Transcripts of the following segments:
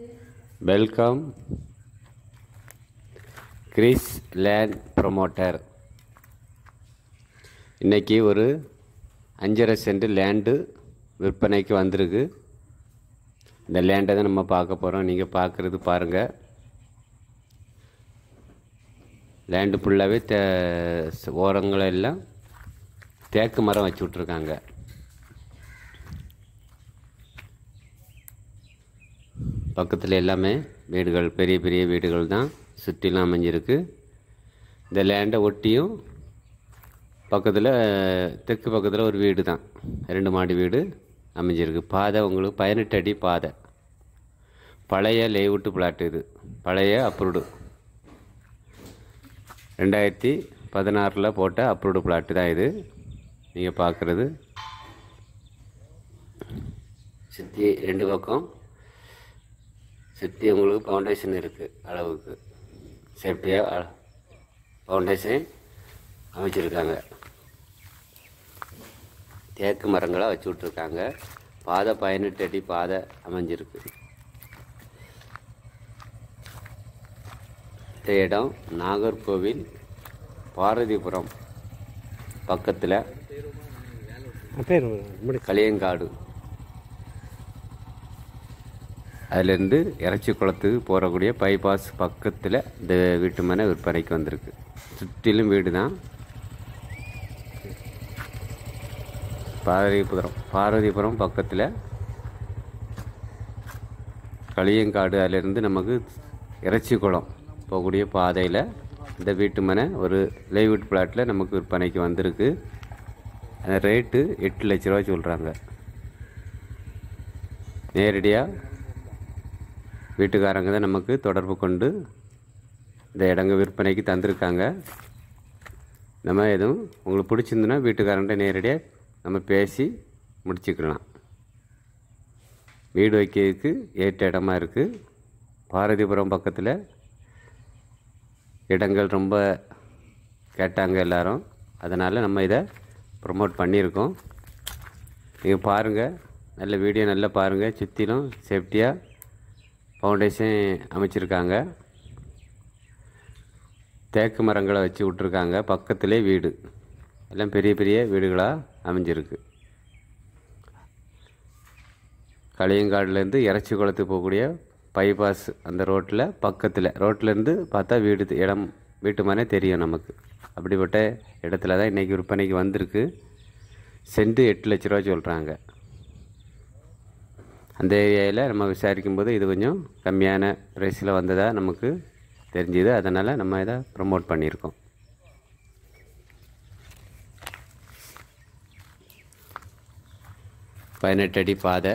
welcome Chris land promoter இன்றைக்கி ஒரு அஞ்சரை சென்ட் லேண்டு விற்பனைக்கு வந்திருக்கு இந்த லேண்டை தான் நம்ம பார்க்க போகிறோம் நீங்கள் பார்க்குறது பாருங்கள் லேண்டு ஃபுல்லாகவே தே ஓரங்களை எல்லாம் தேக்கு மரம் வச்சு விட்ருக்காங்க பக்கத்தில் எல்லாமே வீடுகள் பெரிய பெரிய வீடுகள் தான் சுற்றிலும் அமைஞ்சிருக்கு இந்த லேண்டை ஒட்டியும் பக்கத்தில் தெற்கு பக்கத்தில் ஒரு வீடு தான் ரெண்டு மாடி வீடு அமைஞ்சிருக்கு பாதை உங்களுக்கு பதினெட்டு அடி பாதை பழைய லேவுட்டு பிளாட் இது பழைய அப்ரூவ்டு ரெண்டாயிரத்தி பதினாறில் போட்ட அப்ரூவ்டு பிளாட்டு தான் இது நீங்கள் பார்க்குறது சுற்றி ரெண்டு பக்கம் சுற்றி உங்களுக்கு ஃபவுண்டேஷன் இருக்குது அளவுக்கு சேஃப்டியாக ஃபவுண்டேஷன் அமைச்சிருக்காங்க தேக்கு மரங்களை வச்சு விட்ருக்காங்க பாதை பதினெட்டு அடி பாதை அமைஞ்சிருக்கு இந்த இடம் நாகர்கோவில் பாரதிபுரம் பக்கத்தில் பேர் முடி களியங்காடு அதுலேருந்து இறைச்சி குளத்துக்கு போகக்கூடிய பைபாஸ் பக்கத்தில் இந்த வீட்டு மனை விற்பனைக்கு வந்திருக்கு சுற்றிலும் வீடு தான் பாரதிபுரம் பாரதிபுரம் பக்கத்தில் களியங்காடு அதிலேருந்து நமக்கு இறைச்சி குளம் போகக்கூடிய பாதையில் இந்த வீட்டு மனை ஒரு லைவுட் பிளாட்டில் நமக்கு விற்பனைக்கு வந்திருக்கு அந்த ரேட்டு எட்டு லட்ச ரூபா சொல்கிறாங்க நேரடியாக வீட்டுக்காரங்க தான் நமக்கு தொடர்பு கொண்டு இந்த இடங்க விற்பனைக்கு தந்திருக்காங்க நம்ம எதுவும் உங்களுக்கு பிடிச்சிருந்துன்னா வீட்டுக்காரங்கிட்ட நேரடியாக நம்ம பேசி முடிச்சுக்கலாம் வீடு வைக்கிறதுக்கு ஏற்ற இடமா இருக்குது பாரதிபுரம் பக்கத்தில் இடங்கள் ரொம்ப கேட்டாங்க எல்லாரும் அதனால் நம்ம இதை ப்ரொமோட் பண்ணியிருக்கோம் நீங்கள் பாருங்கள் நல்ல வீடியோ நல்லா பாருங்கள் சுற்றிலும் சேஃப்டியாக ஃபவுண்டேஷன் அமைச்சிருக்காங்க தேக்கு மரங்களை வச்சு விட்ருக்காங்க பக்கத்திலே வீடு எல்லாம் பெரிய பெரிய வீடுகளாக அமைஞ்சிருக்கு களியங்காடுலேருந்து இறைச்சி குளத்துக்கு போகக்கூடிய பைபாஸ் அந்த ரோட்டில் பக்கத்தில் ரோட்லேருந்து பார்த்தா வீடு தெ- இடம் வீட்டு மனை தெரியும் நமக்கு அப்படிப்பட்ட இடத்துல தான் இன்றைக்கி விற்பனைக்கு வந்திருக்கு சென்ட் எட்டு லட்ச ரூபா சொல்கிறாங்க அந்த ஏரியாவில் நம்ம விசாரிக்கும் போது இது கொஞ்சம் கம்மியான ப்ரைஸில் வந்ததாக நமக்கு தெரிஞ்சுது அதனால் நம்ம இதை ப்ரமோட் பண்ணியிருக்கோம் பதினெட்டு அடி பாதை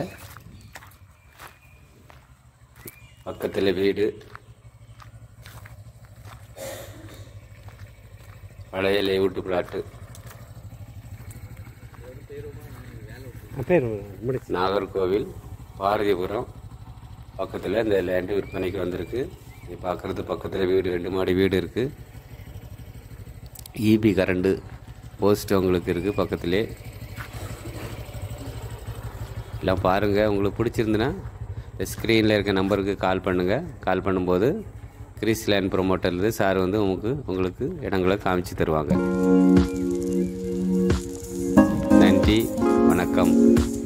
பக்கத்தில் வீடு பழைய லேவுட்டு பிளாட்டு பேர் முடி நாகர்கோவில் பாரதிபுரம் பக்கத்தில் இந்த லேண்டு விற்பனைக்கு வந்திருக்கு நீ பார்க்குறது பக்கத்தில் வீடு ரெண்டு மாடி வீடு இருக்குது இபி கரண்டு போஸ்ட் உங்களுக்கு இருக்குது பக்கத்திலே எல்லாம் பாருங்கள் உங்களுக்கு பிடிச்சிருந்துன்னா இந்த ஸ்க்ரீனில் இருக்க நம்பருக்கு கால் பண்ணுங்கள் கால் பண்ணும்போது கிறிஸ் லேண்ட் ப்ரொமோட்டர்லேருந்து சார் வந்து உங்களுக்கு உங்களுக்கு இடங்களை காமிச்சு தருவாங்க நன்றி வணக்கம்